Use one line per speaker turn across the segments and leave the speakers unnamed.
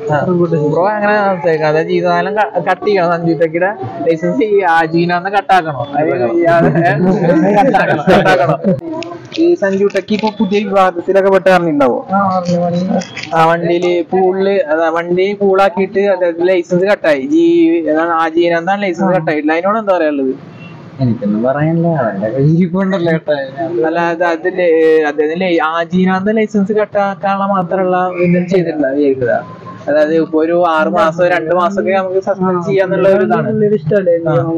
Bro അങ്ങനെ സംസാരിക്കാം അതായത് ജീവിതകാലം കട്ട് ചെയ്യണം സഞ്ജുട്ടക്കിയുടെ ലൈസൻസ് ആജീനാന്ന് കട്ടാക്കണം കട്ടാക്കണം ഈ സഞ്ജുട്ടക്ക് ഇപ്പൊ പുതിയ വിവാദത്തിലൊക്കെ പെട്ട് അറിഞ്ഞിട്ടുണ്ടാവോ ആ വണ്ടിയില് പൂളില് അതാ വണ്ടി പൂളാക്കിയിട്ട് അതായത് ലൈസൻസ് കട്ടായി ജീ ഏതാണ് ആജീനാന്താണ് ലൈസൻസ് കട്ടായിട്ടില്ല അതിനോട് എന്താ പറയാനുള്ളത്
എനിക്കൊന്നും പറയാനില്ല അവന്റെ ഇരിപ്പുണ്ടല്ലോ കേട്ടോ
അല്ല അത് അതില് അദ്ദേഹത്തിന് ആജീനാന്ത ലൈസൻസ് കട്ടാക്കാനുള്ള മാത്രമുള്ള ഇതും ചെയ്തിട്ടില്ല വിചാരിക്കുക അതായത് ഇപ്പൊ ഒരു ആറ് മാസം രണ്ട് മാസം ഒക്കെ നമുക്ക് സസ്പെൻഡ് ചെയ്യാന്നുള്ള ഒരു ഇതാണ്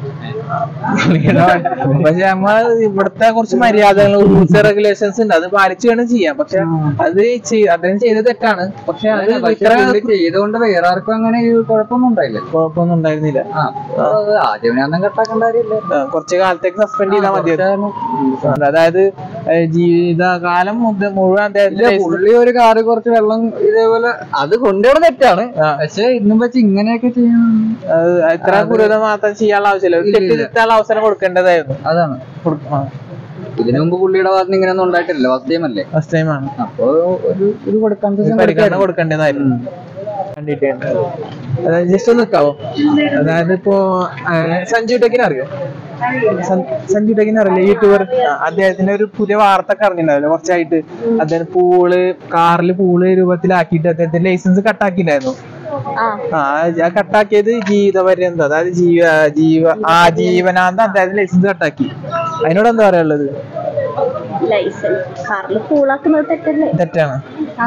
പക്ഷെ നമ്മൾ ഇവിടുത്തെ കുറച്ച് മര്യാദകൾ റൂൾസ് റെഗുലേഷൻസ് ഉണ്ട് അത് പാലിച്ചു വേണം ചെയ്യാം പക്ഷെ അത് ചെയ്- അദ്ദേഹം ചെയ്തത് തെറ്റാണ് പക്ഷെ അത്
പക്ഷെ
ഇത്ര
പുള്ളി ചെയ്തുകൊണ്ട് വേറെ ആർക്കും അങ്ങനെ ഈ കുഴപ്പമൊന്നും ഉണ്ടായില്ല
കുഴപ്പമൊന്നും ഉണ്ടായിരുന്നില്ല
ആ അപ്പൊ ആദ്യം ഞാൻ കട്ടാക്കേണ്ട കാര്യമില്ല
ആ, കുറച്ച് കാലത്തേക്ക് സസ്പെൻഡ് ചെയ്താൽ മതി അതായത് ഏഹ്, ജീവിതകാലം മുത- മുഴുവൻ അദ്ദേഹത്തിന്റെ
ഇല്ല, പുള്ളി ഒരു കാറ് കുറച്ച് വെള്ളം ഇതേപോലെ അത് കൊണ്ടുപോണ തെറ്റാണ്
ആ.
പക്ഷെ ഇന്നും വെച്ച് ഇങ്ങനെയൊക്കെ ചെയ്യണം
അത് ഇത്ര ക്രൂരത മാത്രം ചെയ്യാനുള്ള ആവശ്യമില്ല ഒരു തെറ്റ് തിരുത്താനുള്ള അവസരം കൊടുക്കേണ്ടതായിരുന്നു
അതാണ് ഇതിനു മുമ്പ് പുള്ളിയുടെ ഭാഗത്ത് ഇങ്ങനെയൊന്നും ഉണ്ടായിട്ടില്ല ഫസ്റ്റ് ടൈം അല്ലേ
ഫസ്റ്റ് ടൈം ആണ്
അപ്പൊ ഒരു ഇത് കൊടുക്കാൻ
പരിഗണന കൊടുക്കേണ്ടതായിരുന്നു കണ്ടിട്ടുണ്ട് അതായത് ജസ്റ്റ് ഒന്ന് നിൽക്കാവോ അതായത് ഇപ്പോ ആ, സഞ്ജു ടെക്കിനെ അറിയോ സൻ- സഞ്ജു ടെക്കിനെ അറിയില്ല യൂട്യൂബർ അദ്ദേഹത്തിന്റെ ഒരു പുതിയ വാർത്ത ഒക്കെ അറിഞ്ഞിട്ടുണ്ടാവില്ല കുറച്ചായിട്ട് അദ്ദേഹം പൂള് കാറിൽ പൂള് രൂപത്തിലാക്കിയിട്ട് അദ്ദേഹത്തിന്റെ ലൈസൻസ് കട്ടാക്കിയിട്ടുണ്ടായിരുന്നു ആ ആ കട്ടാക്കിയത് ജീവിത പര്യന്തം അതായത് ജീവ ജീവ ആ ജീവനാന്തം അദ്ദേഹത്തിന്റെ ലൈസൻസ് കട്ടാക്കി അതിനോട് എന്താ പറയാനുള്ളത്
ലൈസൻസ് കാറിൽ കൂളാക്കുന്നത് തെറ്റല്ലേ
തെറ്റാണ്
ആ,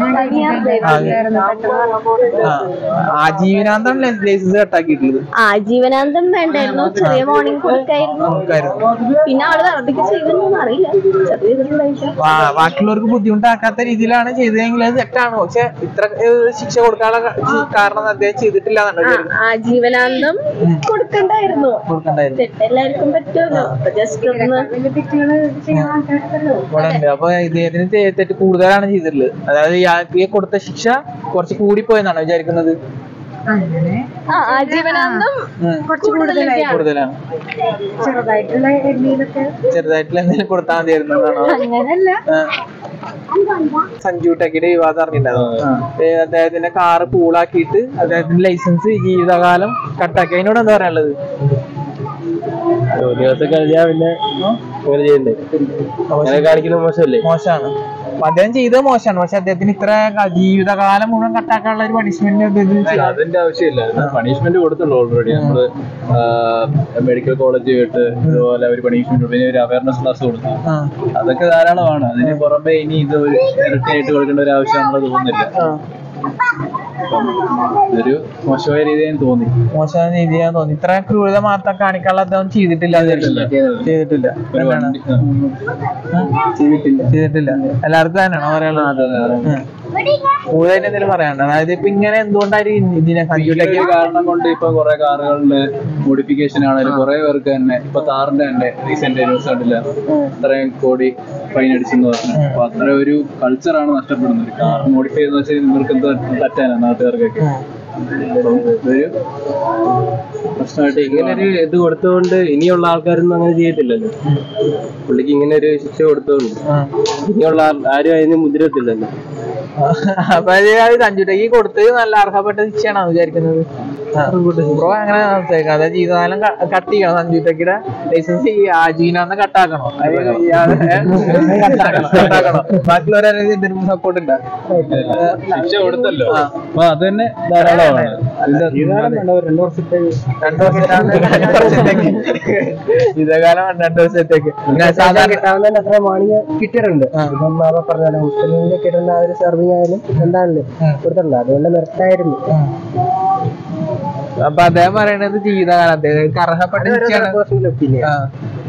ആ ആജീവനാന്തം ലൈസൻസ് കട്ടാക്കിയിട്ടുള്ളത്
ആജീവനാന്തം വേണ്ടായിരുന്നു ചെറിയ മോർണിംഗ് കൊടുക്കായിരുന്നു
നമുക്കായിരുന്നു
പിന്നെ ആള് വെറുതെ ചെയ്തെന്നൊന്നും അറിയില്ല ചെറിയ ഇതുണ്ടായില്ല
വാ- ബാക്കിയുള്ളവർക്ക് ബുദ്ധിമുട്ടാക്കാത്ത രീതിയിലാണ് ചെയ്തതെങ്കിൽ അത് തെറ്റാണ് പക്ഷെ ഇത്ര ഏഹ്, ശിക്ഷ കൊടുക്കാനുള്ള ക- ചി- കാരണം അദ്ദേഹം ചെയ്തിട്ടില്ല എന്നാണ്
ആ,
വിചാരിക്കുന്നത്.
ആജീവനാന്തം കൊടുക്കണ്ടായിരുന്നു
കൊടുക്കണ്ടായിരുന്നു
തെറ്റെല്ലാവർക്കും പറ്റുമല്ലോ അപ്പൊ ജസ്റ്റ് ഒന്ന്
ഇവിടെ ഉണ്ട് അപ്പൊ ഇദ്ദേഹത്തിന് തെ- തെറ്റ് കൂടുതലാണ് ചെയ്തിട്ടുള്ളത് അതായത് ഇയാൾക്ക് ഈ കൊടുത്ത ശിക്ഷ കുറച്ച് കൂടിപ്പോയെന്നാണ് വിചാരിക്കുന്നത്
ആ ആജീവനാന്തം
ഉം.
കൂടുതലൊക്കെയാണ്
കൂടുതലാണ്
ചെറുതായിട്ടുള്ള എന്തെങ്കിലുമൊക്കെ
ചെറുതായിട്ടുള്ള എന്തെങ്കിലും കൊടുത്താൽ മതിയായിരുന്നു എന്നാണോ
അങ്ങനല്ല
ആ. സഞ്ജു ടെക്കിയുടെ വിവാദം അറിഞ്ഞിട്ടുണ്ടായിരുന്നു ഏ, അദ്ദേഹത്തിന്റെ കാറ് പൂളാക്കിയിട്ട് അദ്ദേഹത്തിന്റെ ലൈസൻസ് ജീവിതകാലം കട്ടാക്കി അതിനോട് എന്താ പറയാനുള്ളത്
ഒരു ദിവസം കഴിഞ്ഞാ പിന്നെ അങ്ങനെ ചെയ്യണ്ടേ അങ്ങനെ കാണിക്കുന്നത് മോശമല്ലേ
മോശമാണ് അപ്പൊ അദ്ദേഹം ചെയ്തത് മോശമാണ് പക്ഷെ അദ്ദേഹത്തിന് ഇത്ര ക- ജീവിതകാലം മുഴുവൻ കട്ടാക്കാനുള്ള ഒരു പണിഷ്മെന്റ് അദ്ദേഹത്തിന് ചെയ്യാം.
അതിന്റെ ആവശ്യമില്ല പണിഷ്മെന്റ് കൊടുത്തുള്ളൂ ഓൾറെഡി നമ്മള് മെഡിക്കൽ കോളേജ് വിട്ട് ഇതുപോലെ ഒരു പണിഷ്മെന്റ് പിന്നെ ഒരു അവയർനെസ് ക്ലാസ് കൊടുത്തു
ആ,
അതൊക്കെ ധാരാളമാണ് അതിന് പുറമെ ഇനി ഇത് ഒരു ഇരട്ടിയായിട്ട് കൊടുക്കേണ്ട ഒരു ആവശ്യം നമ്മള് തോന്നുന്നില്ല
ആ.
ഇതൊരു മോശമായ രീതിയിൽ തോന്നി
മോശമായ രീതിയാൻ തോന്നി ഇത്ര ക്രൂരത മാത്രം കാണിക്കാനുള്ള അദ്ദേഹം ചെയ്തിട്ടില്ല
ചെയ്തിട്ടില്ല.
ചെയ്തിട്ടില്ല
ഒരു
എന്താണ്?
വണ്ടി ആ.
ചെയ്തിട്ടില്ല ചെയ്തിട്ടില്ല എല്ലാവർക്കും തന്നെയാണോ പറയാനുള്ളത് കൂടുതലായിട്ട് എന്തെങ്കിലും പറയാനുണ്ട് അതായത് ഇപ്പൊ ഇങ്ങനെ എന്തുകൊണ്ടായിരിക്കും ഇതിനെ
ഈ
സഞ്ജുട്ടൊക്കെ
ഒരു കാരണം കൊണ്ട് ഇപ്പൊ കുറെ കാറുകളില് മോഡിഫിക്കേഷൻ ആണെങ്കിലും കുറെ പേർക്ക് തന്നെ ഇപ്പൊ താറിന്റെ തന്നെ റീസെന്റ് ന്യൂസ് കണ്ടില്ല ഇത്രയും കോടി ഫൈൻ അടിച്ചെന്ന് പറഞ്ഞു അപ്പൊ അത്ര ഒരു കൾച്ചറാണ് നഷ്ടപ്പെടുന്നത് കാർ മോഡിഫൈ ചെയ്തെന്ന് വെച്ചാൽ ഇവർക്ക് എന്താ തെറ്റാനാ നാട്ടുകാർക്കൊക്കെ അപ്പം ഇതൊരു പ്രശ്നമായിട്ട്
ഇങ്ങനെ ഒരു ഇത് കൊടുത്തുകൊണ്ട് ഇനിയുള്ള ആൾക്കാരൊന്നും അങ്ങനെ ചെയ്യത്തില്ലല്ലോ പുള്ളിക്ക് ഇങ്ങനെ ഒരു ശിക്ഷ കൊടുത്തുകൊണ്ട് ഇനിയുള്ള ആൾ- ആരും അതിന് മുതിരത്തില്ലല്ലോ
അപ്പൊ അത് സഞ്ജുട്ടേക്ക് കൊടുത്തത് നല്ല അർഹപ്പെട്ട ശിക്ഷയാണ് വിചാരിക്കുന്നത് ബ്രോ അങ്ങനെ സംസാരിക്കാം അതായത് ജീവിതകാലം കട്ട് ചെയ്യണം സഞ്ജുട്ടക്കിയുടെ ലൈസൻസ് ആജീനാന്ന് കട്ടാക്കണം അത് ഇയാള് കട്ടാക്കണം ബാക്കിയുള്ളവരെ ഇതിന് സപ്പോർട്ട് ഉണ്ട്
ശിക്ഷ കൊടുത്തല്ലോ
ആ.
അപ്പൊ അത് തന്നെ ധാരാളമാണ്
രണ്ടു വർഷത്തേക്ക് രണ്ടു വർഷത്തേക്ക് ജീവിതകാലം രണ്ടു വർഷത്തേക്ക് പിന്നെ സാധാരണ
കിട്ടാവുന്നതിന്റെ അത്ര മാണിക കിട്ടിയിട്ടുണ്ട് ഇപ്പം മാമ പറഞ്ഞാലും ഹോസ്റ്റലിലൊക്കെ ഇടുന്ന ആ ഒരു സർവിങ് ആയാലും എന്താണല്ലോ കൊടുത്തിട്ടുണ്ട് അതുകൊണ്ട് നിർത്തായിരുന്നു
അപ്പൊ അദ്ദേഹം പറയണത് ജീവിതകാലം അദ്ദേഹം അർഹപ്പെട്ട ശിക്ഷയാണ് ആ